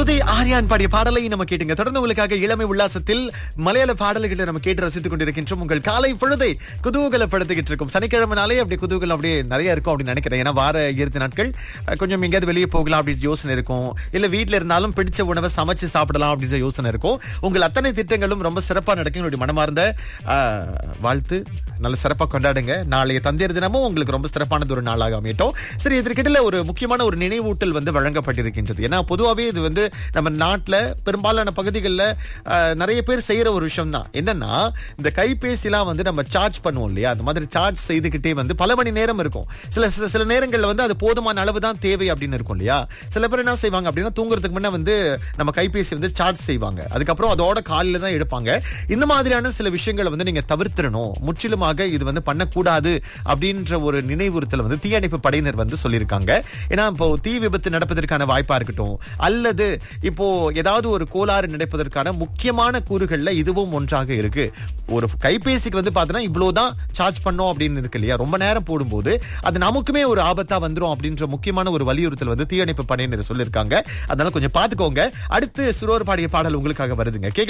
ஸ்ருதி ஆர்யான் பாடிய பாடலை நம்ம கேட்டுங்க தொடர்ந்து உங்களுக்காக இளமை உல்லாசத்தில் மலையாள பாடல்களை நம்ம கேட்டு ரசித்துக் கொண்டிருக்கின்றோம் உங்கள் காலை பொழுதை குதூகலப்படுத்திக்கிட்டு இருக்கும் சனிக்கிழமை நாளே அப்படி குதூகலம் அப்படியே நிறைய இருக்கும் அப்படின்னு நினைக்கிறேன் ஏன்னா வார இறுதி நாட்கள் அஹ், கொஞ்சம் எங்கேயாவது வெளியே போகலாம் அப்படின்னு யோசனை இருக்கும் இல்ல வீட்ல இருந்தாலும் பிடிச்ச உணவை சமைச்சு சாப்பிடலாம் அப்படின்ற யோசனை இருக்கும் உங்கள் அத்தனை திட்டங்களும் ரொம்ப சிறப்பா நடக்கும் என்னுடைய மனமார்ந்த அஹ், வாழ்த்து நல்ல சிறப்பா கொண்டாடுங்க நாளைய தந்தையர் தினமும் உங்களுக்கு ரொம்ப சிறப்பானது ஒரு நாளாக அமையட்டும் சரி இதற்கிடையில ஒரு முக்கியமான ஒரு நினைவூட்டல் வந்து வழங்கப்பட்டிருக்கின்றது ஏன்னா பொதுவாகவே இது வந்து நம்ம நாட்டுல பெரும்பாலான பகுதிகளில் நிறைய பேர் செய்யற ஒரு விஷயம் தான் என்னன்னா இந்த கைபேசிலாம் வந்து நம்ம சார்ஜ் பண்ணுவோம் இல்லையா அந்த மாதிரி சார்ஜ் செய்துக்கிட்டே வந்து பல மணி நேரம் இருக்கும் சில சில- சில நேரங்கள்ல வந்து அது போதுமான அளவு தான் தேவை அப்படின்னு இருக்கும் இல்லையா சில பேர் என்ன செய்வாங்க அப்படின்னா தூங்குறதுக்கு முன்ன வந்து நம்ம கைபேசி வந்து சார்ஜ் செய்வாங்க அதுக்கப்புறம் அதோட காலில தான் எடுப்பாங்க இந்த மாதிரியான சில விஷயங்களை வந்து நீங்க தவிர்த்திடணும் முற்றிலுமாக இது வந்து பண்ணக்கூடாது அப்படின்ற ஒரு நினைவுறுத்தல் வந்து தீயணைப்பு படையினர் வந்து சொல்லியிருக்காங்க ஏன்னா இப்போ தீ விபத்து நடப்பதற்கான வாய்ப்பா இருக்கட்டும் அல்லது இப்போ ஏதாவது ஒரு கோளாறு நடப்பதற்கான முக்கியமான கூறுகள்ல இதுவும் ஒன்றாக இருக்கு ஒரு கைபேசிக்கு வந்து பாத்தீங்கன்னா இவ்வளவுதான் சார்ஜ் பண்ணோம் அப்படின்னு இருக்கு இல்லையா ரொம்ப நேரம் போடும்போது அது நமக்குமே ஒரு ஆபத்தா வந்துரும் அப்படின்ற முக்கியமான ஒரு வலியுறுத்தல் வந்து தீயணைப்பு படையினர் சொல்லியிருக்காங்க அதனால கொஞ்சம் பாத்துக்கோங்க அடுத்து சுரோர் பாடிய பாடல் உங்களுக்காக வருதுங்க கேட்கலாம்